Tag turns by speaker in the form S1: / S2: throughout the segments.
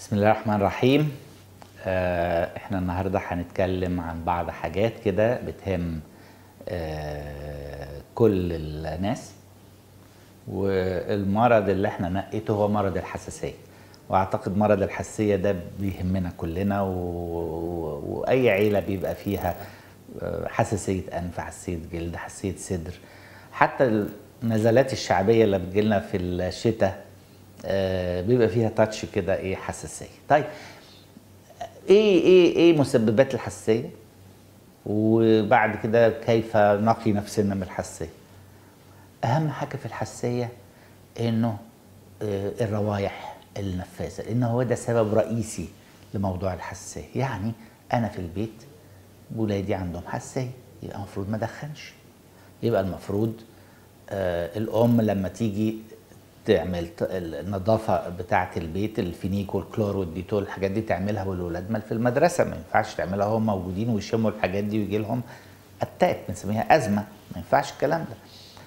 S1: بسم الله الرحمن الرحيم آه، احنا النهارده هنتكلم عن بعض حاجات كده بتهم آه، كل الناس والمرض اللي احنا نقيته هو مرض الحساسيه واعتقد مرض الحساسيه ده بيهمنا كلنا و... و... واي عيله بيبقى فيها آه، حساسيه انف حساسيه جلد حساسيه صدر حتى النزلات الشعبيه اللي بتجيلنا في الشتاء آه، بيبقى فيها تاتش كده ايه حساسيه طيب ايه ايه ايه مسببات الحساسيه وبعد كده كيف نقي نفسنا من الحساسيه اهم حاجه في الحساسيه انه آه، الروايح النفاذه لان هو ده سبب رئيسي لموضوع الحساسيه يعني انا في البيت ولادي عندهم حساسيه يبقى المفروض ما ادخنش يبقى المفروض آه الام لما تيجي تعمل ت- النظافه بتاعه البيت الفينيك والكلور والديتول الحاجات دي تعملها والولاد ما في المدرسه ما ينفعش تعملها وهم موجودين ويشموا الحاجات دي ويجي لهم اتاك بنسميها ازمه ما ينفعش الكلام ده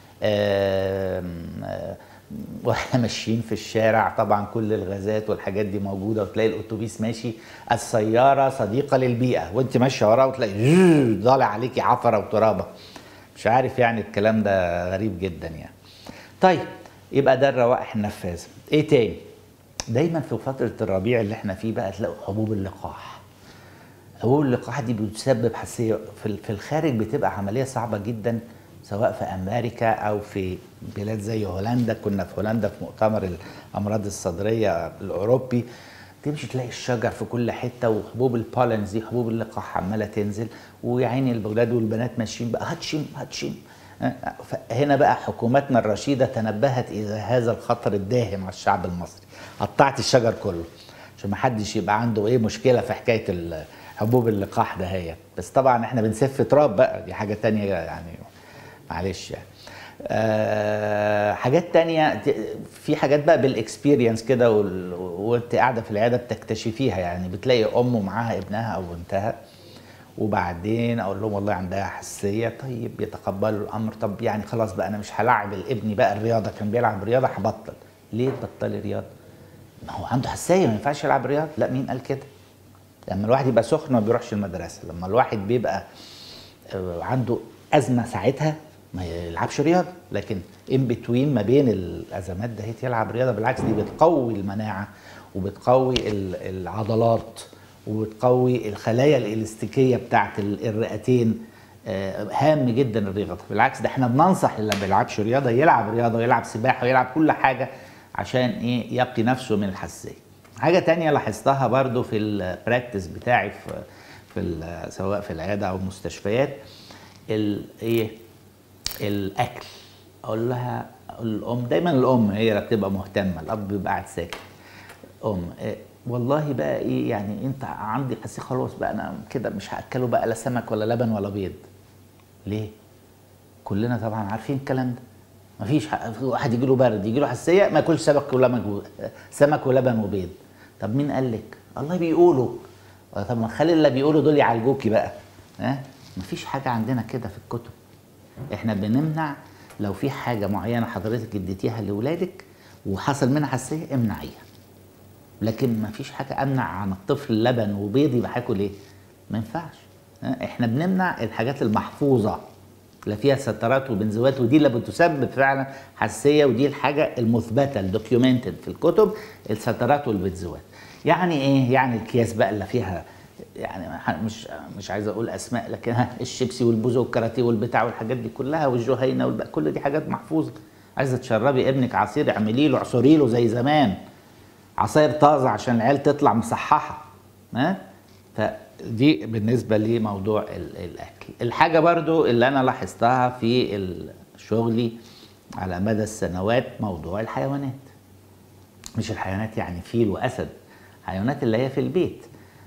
S1: آم، آه، واحنا ماشيين في الشارع طبعا كل الغازات والحاجات دي موجوده وتلاقي الاتوبيس ماشي السياره صديقه للبيئه وانت ماشيه وراه وتلاقي زوو ضالع عليكي عفره وترابه مش عارف يعني الكلام ده غريب جدا يعني طيب يبقى ده الروائح النفاذه ايه تاني دايما في فتره الربيع اللي احنا فيه بقى تلاقوا حبوب اللقاح حبوب اللقاح دي بتسبب حساسيه في في الخارج بتبقى عمليه صعبه جدا سواء في امريكا او في بلاد زي هولندا كنا في هولندا في مؤتمر الامراض الصدريه الاوروبي تمشي تلاقي الشجر في كل حته وحبوب البولنز دي حبوب اللقاح عماله تنزل ويا عيني الولاد والبنات ماشيين بقى هتشم هتشم هنا بقى حكومتنا الرشيده تنبهت الى هذا الخطر الداهم على الشعب المصري قطعت الشجر كله عشان ما حدش يبقى عنده ايه مشكله في حكايه ال- حبوب اللقاح ده هي بس طبعا احنا بنسف تراب بقى دي حاجه تانية يعني معلش يعني أه حاجات تانية ت- في حاجات بقى بالاكسبيرينس كده وال- وانت قاعده في العياده بتكتشفيها يعني بتلاقي ام معاها ابنها او بنتها وبعدين اقول لهم والله عندها حساسيه طيب يتقبلوا الامر طب يعني خلاص بقى انا مش هلاعب الابن بقى الرياضه كان بيلعب رياضه هبطل ليه تبطلي رياضه؟ ما هو عنده حساسيه ما ينفعش يلعب رياضه لا مين قال كده؟ لما الواحد يبقى سخن ما بيروحش المدرسه لما الواحد بيبقى آه، عنده ازمه ساعتها ما يلعبش رياضه لكن ان بتوين ما بين الازمات ده يلعب رياضه بالعكس دي بتقوي المناعه وبتقوي ال- العضلات وبتقوي الخلايا الالاستيكيه بتاعت ال- الرئتين آه، هام جدا الرياضه بالعكس ده احنا بننصح اللي ما بيلعبش رياضه يلعب رياضه ويلعب سباحه ويلعب كل حاجه عشان ايه يقي نفسه من الحساسيه حاجه تانية لاحظتها برضو في البراكتس بتاعي في في ال- سواء في العياده او المستشفيات ال- ايه الاكل اقول لها الام دايما الام هي اللي بتبقى مهتمه الاب بيبقى قاعد ساكت ام إيه والله بقى ايه يعني انت عندي حساسيه خلاص بقى انا كده مش هاكله بقى لا سمك ولا لبن ولا بيض ليه كلنا طبعا عارفين الكلام ده مفيش ح- في واحد يجي له برد يجي له حساسيه ما ياكلش سمك ولبن و- سمك ولبن وبيض طب مين قال لك الله بيقولوا طب ما خلي اللي بيقولوا دول يعالجوكي بقى ها مفيش حاجه عندنا كده في الكتب احنا بنمنع لو في حاجه معينه حضرتك اديتيها لاولادك وحصل منها حساسيه امنعيها لكن ما فيش حاجه امنع عن الطفل لبن وبيض يبقى هياكل ايه؟ ما ينفعش ها؟ احنا بنمنع الحاجات المحفوظه لا فيها سترات وبنزوات ودي اللي بتسبب فعلا حساسيه ودي الحاجه المثبته الدوكيومنتد في الكتب السترات والبنزوات يعني ايه؟ يعني الكياس بقى اللي فيها يعني مش مش عايز اقول اسماء لكن ها الشيبسي والبوز والكاراتيه والبتاع والحاجات دي كلها والجهينه والبقى كل دي حاجات محفوظه عايزه تشربي ابنك عصير اعملي له اعصري له زي زمان عصاير طازه عشان العيال تطلع مصححه ها فدي بالنسبه لموضوع ال- الاكل الحاجه برضو اللي انا لاحظتها في ال- شغلي على مدى السنوات موضوع الحيوانات مش الحيوانات يعني فيل واسد حيوانات اللي هي في البيت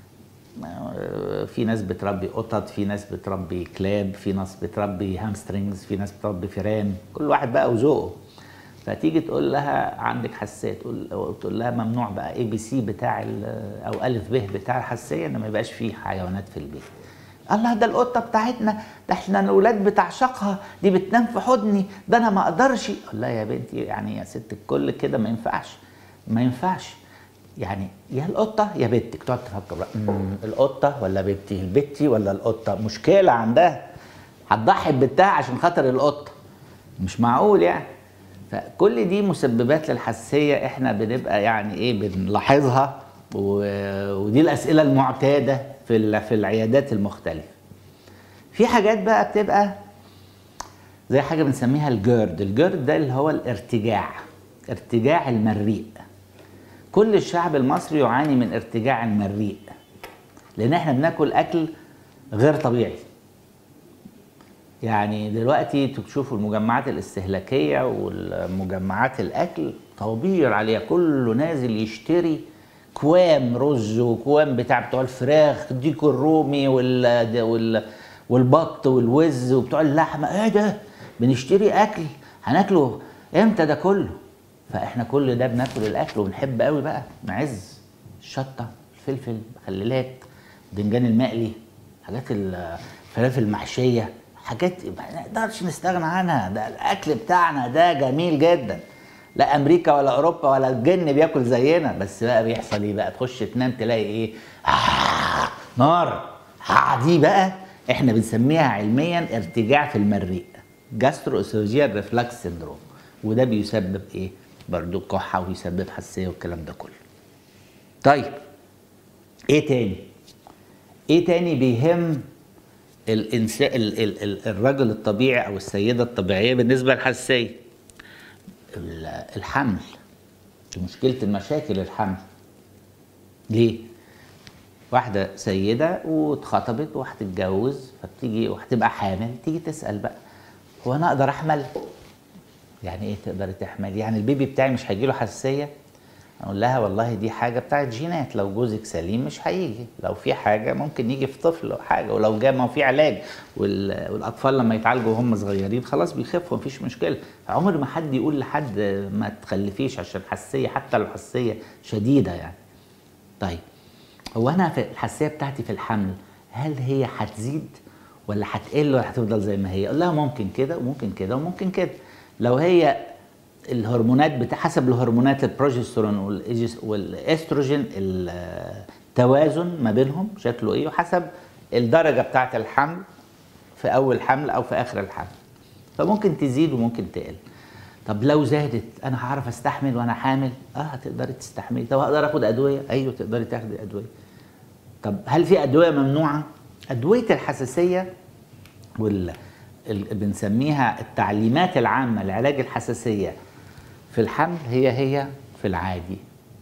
S1: في ناس بتربي قطط في ناس بتربي كلاب في ناس بتربي هامسترينجز في ناس بتربي فيران كل واحد بقى وذوقه فتيجي تقول لها عندك حساسيه تقول تقول لها ممنوع بقى اي بي سي بتاع ال- او الف ب بتاع الحساسيه ان ما يبقاش فيه حيوانات في البيت الله ده القطه بتاعتنا ده احنا الاولاد بتعشقها دي بتنام في حضني ده انا ما اقدرش لا يا بنتي يعني يا ست الكل كده ما ينفعش ما ينفعش يعني يا القطه يا بنتك تقعد تفكر بقى "مم، القطه ولا بنتي البنتي ولا القطه مشكله عندها هتضحي ببنتها عشان خاطر القطه مش معقول يعني فكل دي مسببات للحساسيه احنا بنبقى يعني ايه بنلاحظها و- ودي الاسئله المعتاده في ال- في العيادات المختلفه في حاجات بقى بتبقى زي حاجه بنسميها الجرد الجرد ده اللي هو الارتجاع ارتجاع المريء كل الشعب المصري يعاني من ارتجاع المريء لان احنا بناكل اكل غير طبيعي يعني دلوقتي تشوفوا المجمعات الاستهلاكيه والمجمعات الاكل طوابير عليها كله نازل يشتري كوام رز وكوام بتاع بتوع الفراخ ديكو الرومي وال وال والبط والوز وبتوع اللحمه ايه ده بنشتري اكل هناكله امتى ده كله فاحنا كل ده بناكل الاكل وبنحب قوي بقى نعز الشطه الفلفل المخللات البتنجان المقلي حاجات الفلافل المحشيه حاجات ما نقدرش نستغنى عنها ده الاكل بتاعنا ده جميل جدا لا امريكا ولا اوروبا ولا الجن بياكل زينا بس بقى بيحصل ايه بقى تخش تنام تلاقي ايه آه نار آه دي بقى احنا بنسميها علميا ارتجاع في المريء جاسترو اسوجيال ريفلكس سيندروم وده بيسبب ايه برضو كحه ويسبب حساسيه والكلام ده كله طيب ايه تاني ايه تاني بيهم الانسان ال ال ال الرجل الطبيعي او السيده الطبيعيه بالنسبه للحساسيه ال- الحمل دي مشكله المشاكل الحمل ليه واحده سيده واتخطبت وهتتجوز فبتيجي وهتبقى حامل تيجي تسال بقى هو انا اقدر احمل يعني ايه تقدري تحملي يعني البيبي بتاعي مش هيجي له حساسيه اقول لها والله دي حاجه بتاعت جينات لو جوزك سليم مش هيجي لو في حاجه ممكن يجي في طفل او حاجه ولو جاء ما هو في علاج وال- والاطفال لما يتعالجوا وهم صغيرين خلاص بيخفوا مفيش مشكله عمر ما حد يقول لحد ما تخلفيش عشان حساسيه حتى لو حساسيه شديده يعني طيب هو انا في الحساسيه بتاعتي في الحمل هل هي هتزيد ولا هتقل ولا هتفضل زي ما هي؟ اقول لها ممكن كده وممكن كده وممكن كده. لو هي الهرمونات بتاع حسب الهرمونات البروجسترون والإيجس- والاستروجين التوازن ما بينهم شكله ايه وحسب الدرجه بتاعه الحمل في اول حمل او في اخر الحمل. فممكن تزيد وممكن تقل. طب لو زادت انا هعرف استحمل وانا حامل؟ اه هتقدري تستحملي، طب هقدر اخد ادويه؟ ايوه تقدري تاخدي ادويه. طب هل في ادويه ممنوعه؟ ادويه الحساسيه وال ال- بنسميها التعليمات العامه لعلاج الحساسيه في الحمل هي هي في العادي.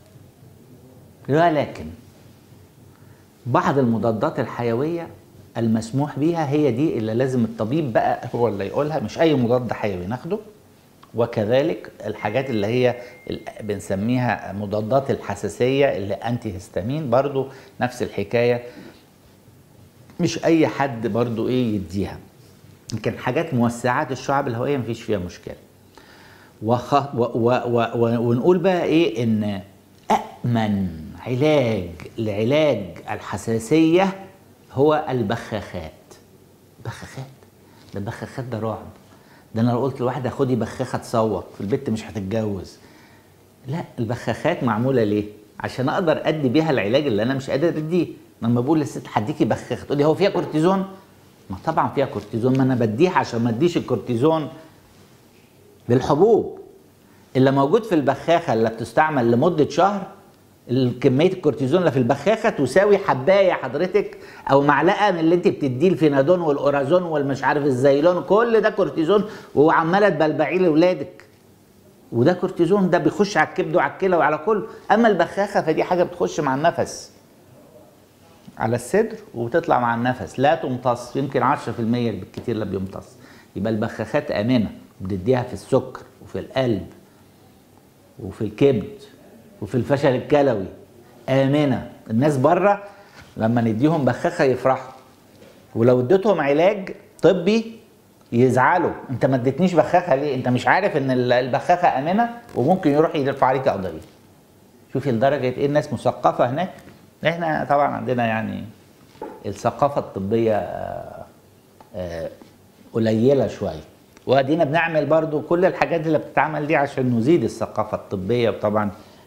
S1: ولكن بعض المضادات الحيويه المسموح بيها هي دي اللي لازم الطبيب بقى هو اللي يقولها مش اي مضاد حيوي ناخده وكذلك الحاجات اللي هي ال- بنسميها مضادات الحساسيه اللي انتي هيستامين برضو نفس الحكايه مش اي حد برضو ايه يديها يمكن حاجات موسعات الشعب الهوائيه مفيش فيها مشكله وخ... و... و... و... و... ونقول بقى ايه ان امن علاج لعلاج الحساسيه هو البخاخات بخاخات ده البخاخات ده رعب ده انا لو قلت لواحده خدي بخاخه تصوت البت مش هتتجوز لا البخاخات معموله ليه عشان اقدر ادي بيها العلاج اللي انا مش قادر اديه لما بقول للست هديكي بخاخه تقول لي هو فيها كورتيزون ما طبعا فيها كورتيزون ما انا بديها عشان ما اديش الكورتيزون بالحبوب اللي موجود في البخاخه اللي بتستعمل لمده شهر كميه الكورتيزون اللي في البخاخه تساوي حبايه حضرتك او معلقه من اللي انت بتديه الفينادون والاورازون والمش عارف الزيلون كل ده كورتيزون وعماله تبلبعيه لاولادك وده كورتيزون ده بيخش على الكبد وعلى الكلى وعلى كله اما البخاخه فدي حاجه بتخش مع النفس على الصدر وبتطلع مع النفس لا تمتص يمكن 10% بالكتير اللي بيمتص يبقى البخاخات امنه بنديها في السكر وفي القلب وفي الكبد وفي الفشل الكلوي امنه الناس بره لما نديهم بخاخه يفرحوا ولو اديتهم علاج طبي يزعلوا انت ما اديتنيش بخاخه ليه انت مش عارف ان ال- البخاخه امنه وممكن يروح يرفع عليك قضيه شوفي لدرجه ايه الناس مثقفه هناك احنا طبعا عندنا يعني الثقافه الطبيه آه، آه، قليله شويه وادينا بنعمل برضو كل الحاجات اللي بتتعمل دي عشان نزيد الثقافه الطبيه وطبعا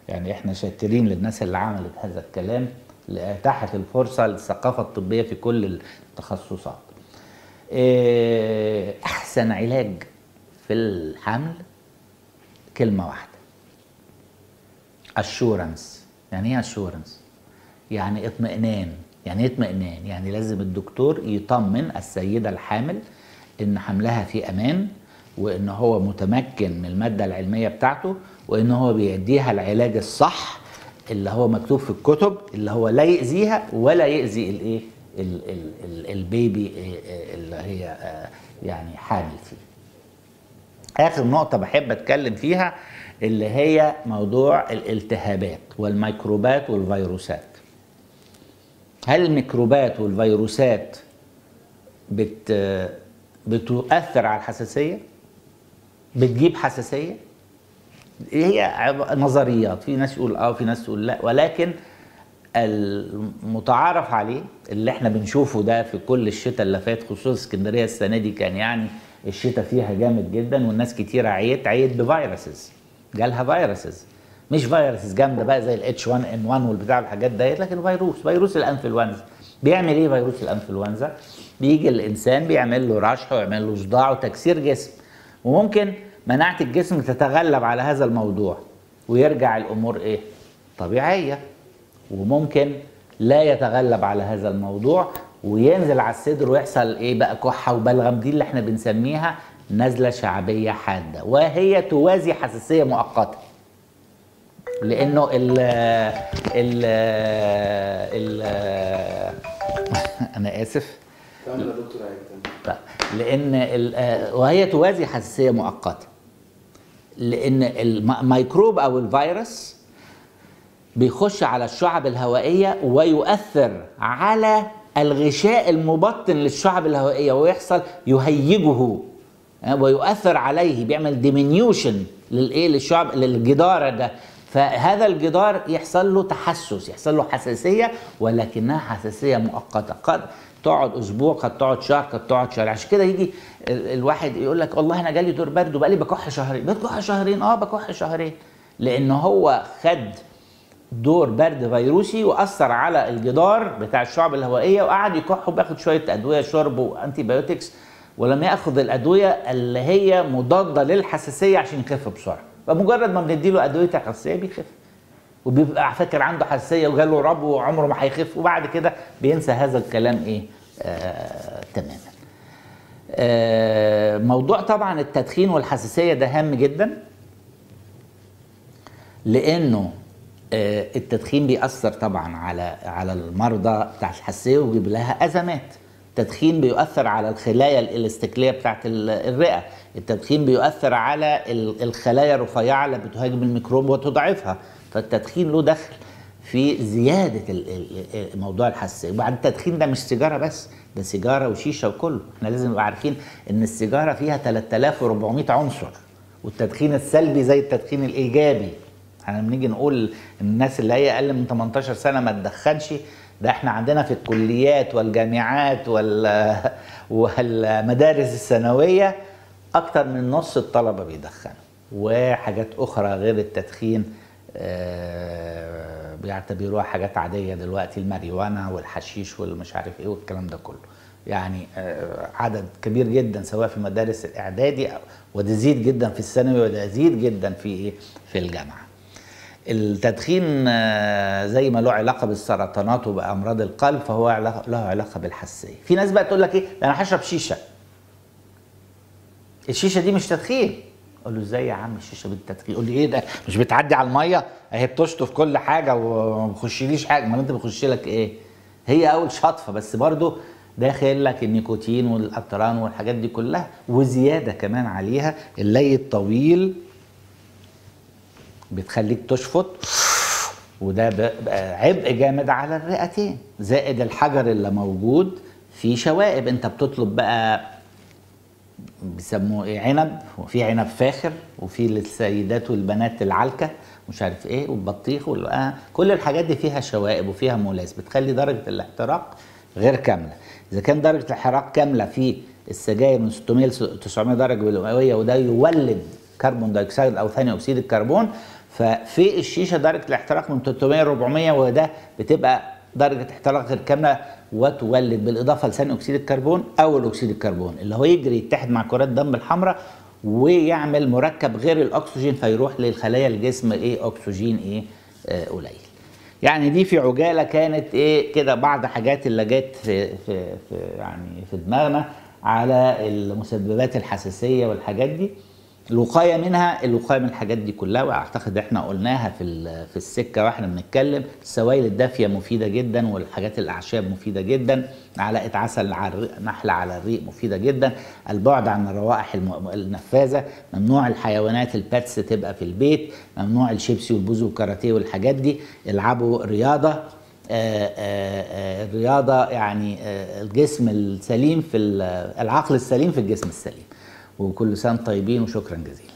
S1: يعني احنا شاكرين للناس اللي عملت هذا الكلام لاتاحت الفرصه للثقافه الطبيه في كل التخصصات إيه، احسن علاج في الحمل كلمه واحده اشورنس يعني ايه اشورنس يعني اطمئنان يعني ايه اطمئنان يعني لازم الدكتور يطمن السيده الحامل ان حملها في امان وان هو متمكن من الماده العلميه بتاعته وان هو بيديها العلاج الصح اللي هو مكتوب في الكتب اللي هو لا يأذيها ولا يأذي الايه ال- ال- ال- البيبي إيه، اللي هي آه، يعني حامل فيه اخر نقطه بحب اتكلم فيها اللي هي موضوع الالتهابات والميكروبات والفيروسات هل الميكروبات والفيروسات بت بتؤثر على الحساسيه بتجيب حساسيه هي عب- نظريات في ناس يقول اه وفي ناس تقول لا ولكن المتعارف عليه اللي احنا بنشوفه ده في كل الشتاء اللي فات خصوصا اسكندريه السنه دي كان يعني الشتاء فيها جامد جدا والناس كتير عيت عيت بفيروسز جالها فيروسز مش فيروسز جامده بقى زي الاتش 1 ان 1 والبتاع الحاجات ديت لكن فيروس فيروس الانفلونزا بيعمل ايه فيروس الانفلونزا بيجي الانسان بيعمل له رشح ويعمل له صداع وتكسير جسم وممكن مناعه الجسم تتغلب على هذا الموضوع ويرجع الامور ايه طبيعيه وممكن لا يتغلب على هذا الموضوع وينزل على الصدر ويحصل ايه بقى كحه وبلغم دي اللي احنا بنسميها نزله شعبيه حاده وهي توازي حساسيه مؤقته لانه ال ال ال انا اسف
S2: كمل يا دكتور عيد
S1: لا، لان ال- آه، وهي توازي حساسيه مؤقته لان الميكروب او الفيروس بيخش على الشعب الهوائيه ويؤثر على الغشاء المبطن للشعب الهوائيه ويحصل يهيجه آه، ويؤثر عليه بيعمل ديمينيوشن للايه للشعب للجدار ده فهذا الجدار يحصل له تحسس يحصل له حساسيه ولكنها حساسيه مؤقته قد تقعد اسبوع قد تقعد شهر قد تقعد شهر عشان كده يجي ال- الواحد يقول لك والله انا جالي دور برد وبقالي بكح شهرين بكح شهرين اه بكح شهرين لان هو خد دور برد فيروسي واثر على الجدار بتاع الشعب الهوائيه وقعد يكح وبياخد شويه ادويه شرب وانتي بايوتكس ولم ياخذ الادويه اللي هي مضاده للحساسيه عشان يخف بسرعه فمجرد ما بنديله ادويه الحساسيه بيخف وبيبقى فاكر عنده حساسيه وجاله ربو وعمره ما هيخف وبعد كده بينسى هذا الكلام ايه آه تماما آه موضوع طبعا التدخين والحساسيه ده هام جدا لانه آه، التدخين بيأثر طبعا على على المرضى بتاع الحساسيه وبيجيب لها ازمات التدخين بيؤثر على الخلايا الاستكليه بتاعت ال- الرئه التدخين بيؤثر على ال- الخلايا الرفيعه اللي بتهاجم الميكروب وتضعفها فالتدخين له دخل في زياده ال- ال- ال- موضوع الحساسيه وبعد التدخين ده مش سيجاره بس ده سيجاره وشيشه وكله احنا لازم نبقى عارفين ان السيجاره فيها 3400 عنصر والتدخين السلبي زي التدخين الايجابي احنا لما نيجي نقول الناس اللي هي اقل من 18 سنه ما تدخنش ده احنا عندنا في الكليات والجامعات وال والمدارس الثانويه اكتر من نص الطلبه بيدخنوا وحاجات اخرى غير التدخين آه، بيعتبروها حاجات عاديه دلوقتي الماريجوانا والحشيش والمش عارف ايه والكلام ده كله يعني آه، عدد كبير جدا سواء في مدارس الاعدادي أو- وتزيد جدا في الثانوي وتزيد جدا في ايه في الجامعه التدخين آه، زي ما له علاقه بالسرطانات وبامراض القلب فهو علاقة- له علاقه بالحساسيه في ناس بقى تقول لك ايه ده انا هشرب شيشه الشيشه دي مش تدخين اقول له ازاي يا عم الشيشه بالتدخين يقول لي ايه ده مش بتعدي على الميه اهي بتشطف كل حاجه وما بيخشليش حاجه امال انت بيخش لك ايه هي اول شطفه بس برضو داخل لك النيكوتين والقطران والحاجات دي كلها وزياده كمان عليها اللي الطويل بتخليك تشفط وده بقى عبء جامد على الرئتين زائد الحجر اللي موجود في شوائب انت بتطلب بقى بيسموه ايه عنب وفي عنب فاخر وفي للسيدات والبنات العلكه مش عارف ايه والبطيخ وال- آه، كل الحاجات دي فيها شوائب وفيها مولاس بتخلي درجه الاحتراق غير كامله اذا كان درجه الاحتراق كامله في السجاير من 600 ل 900 درجه مئويه وده يولد كربون دايوكسيد او ثاني اكسيد الكربون ففي الشيشه درجه الاحتراق من 300 ل 400 وده بتبقى درجه احتراق غير كامله وتولد بالاضافه لثاني اكسيد الكربون او الاكسيد الكربون اللي هو يجري يتحد مع كرات الدم الحمراء ويعمل مركب غير الاكسجين فيروح للخلايا الجسم ايه اكسجين ايه آه قليل يعني دي في عجاله كانت ايه كده بعض حاجات اللي جت في في في يعني في دماغنا على المسببات الحساسيه والحاجات دي الوقايه منها الوقايه من الحاجات دي كلها واعتقد احنا قلناها في في السكه واحنا بنتكلم السوائل الدافيه مفيده جدا والحاجات الاعشاب مفيده جدا معلقه عسل على الريق نحله على الريق مفيده جدا البعد عن الروائح النفاذه ممنوع الحيوانات الباتس تبقى في البيت ممنوع الشيبسي والبوز والكاراتيه والحاجات دي العبوا رياضه آآ آآ الرياضه يعني الجسم السليم في العقل السليم في الجسم السليم وكل سنه طيبين وشكرا جزيلا